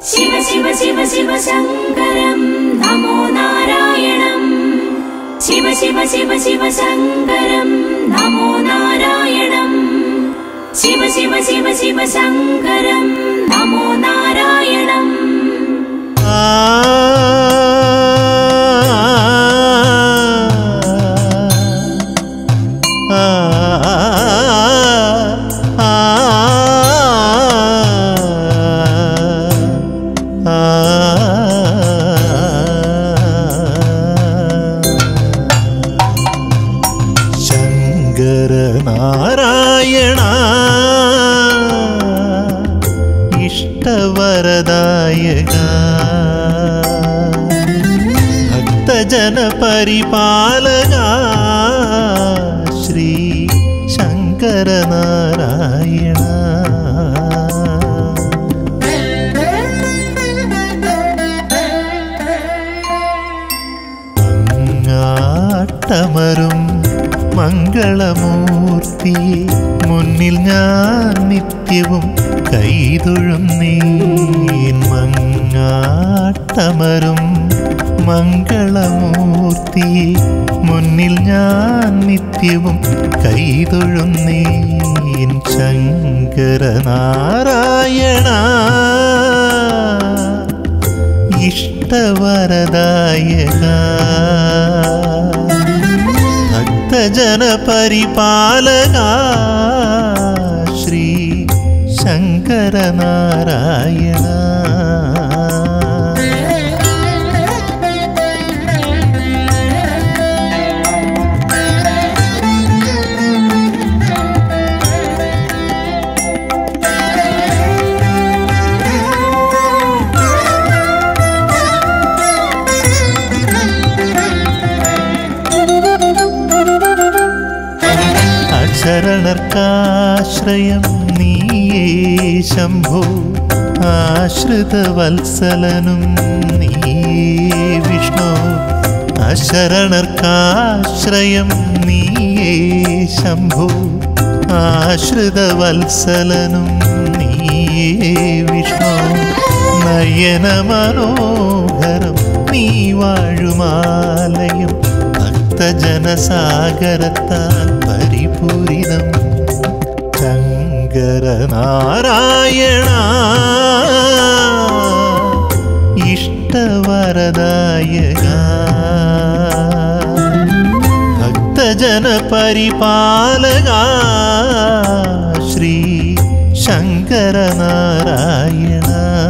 शिव शिव शिव शिव शङ्करं नमो नारायणम् शिव शिव शिव शिव शङ्करं नमो नारायणम् शिव शिव शिव शिव शङ्करं नमो नारायणम् ശങ്കരനാരായണ ഇഷ്ടവരദായക ഭക്തജന പരിപാലക ശ്രീ ശങ്കരനാരായണ അങ്ങാട്ടമരും മംഗളമൂർത്തിയെ മുന്നിൽ ഞാൻ നിത്യവും കൈതൊഴുന്നീൻ മങ്ങാട്ടമരും മംഗളമൂർത്തിയെ മുന്നിൽ ഞാൻ നിത്യവും കൈതൊഴുന്നീൻ ശങ്കരനാരായണ ഇഷ്ടവരദായക ഭക്തജന പരിപാലക ശ്രീ ശങ്കരനാരായണ അശരണർക്കാശ്രയം നീയേ ശംഭോ ആശ്രിതവത്സലനും നീയേ വിഷ്ണു അശരണർക്കാശ്രയം നീയേ ശംഭോ ആശ്രിതവത്സലനും നീയേ വിഷ്ണു നയന മനോഹരം നീ വാഴുമാലയം ഭക്തജനസാഗരത്താൽ പരിപൂരിതം ശങ്കരനാരായണ ഇഷ്ടവരദായക ഭക്തജന പരിപാലക ശ്രീ ശങ്കരനാരായണ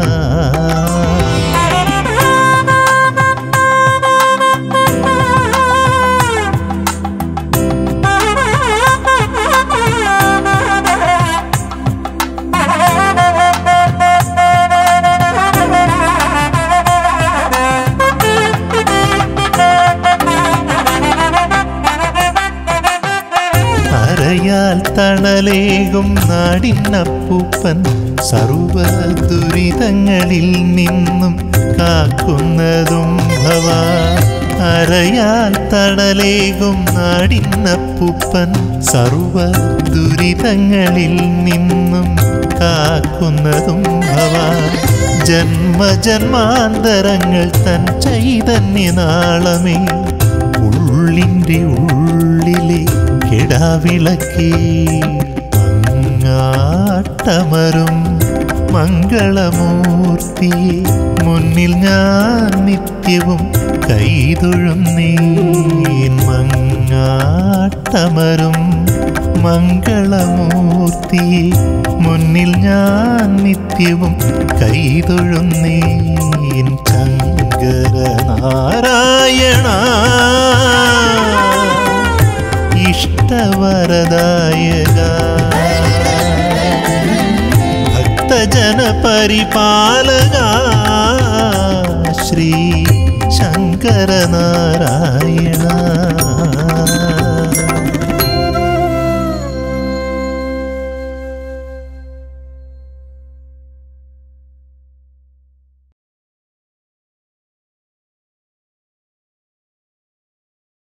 അരയാൽ തണലേകും നാടിനപ്പൂപ്പൻ സർവ ദുരിതങ്ങളിൽ നിന്നും കാക്കുന്നതും ഭവ അരയാൽ തണലേകും നാടിനപ്പൂപ്പൻ സർവ ദുരിതങ്ങളിൽ നിന്നും കാക്കുന്നതും ഭവ ജന്മജന്മാന്തരങ്ങൾ തൻ ചൈതന്യനാളമേ ഉള്ളിൻ്റെ ഉള്ളിലെ കിടാവിളക്കേ അങ്ങാട്ടമരും മംഗളമൂർത്തിയെ മുന്നിൽ ഞാൻ നിത്യവും കൈതൊഴുന്നീൻ മങ്ങാട്ടമരും മംഗളമൂർത്തിയെ മുന്നിൽ ഞാൻ നിത്യവും കൈതൊഴുന്നീൻ ശങ്കരനാരായണ ഇഷ്ടവരദായക ഭക്തജന പരിപാലക ശ്രീ ശങ്കരനാരായണ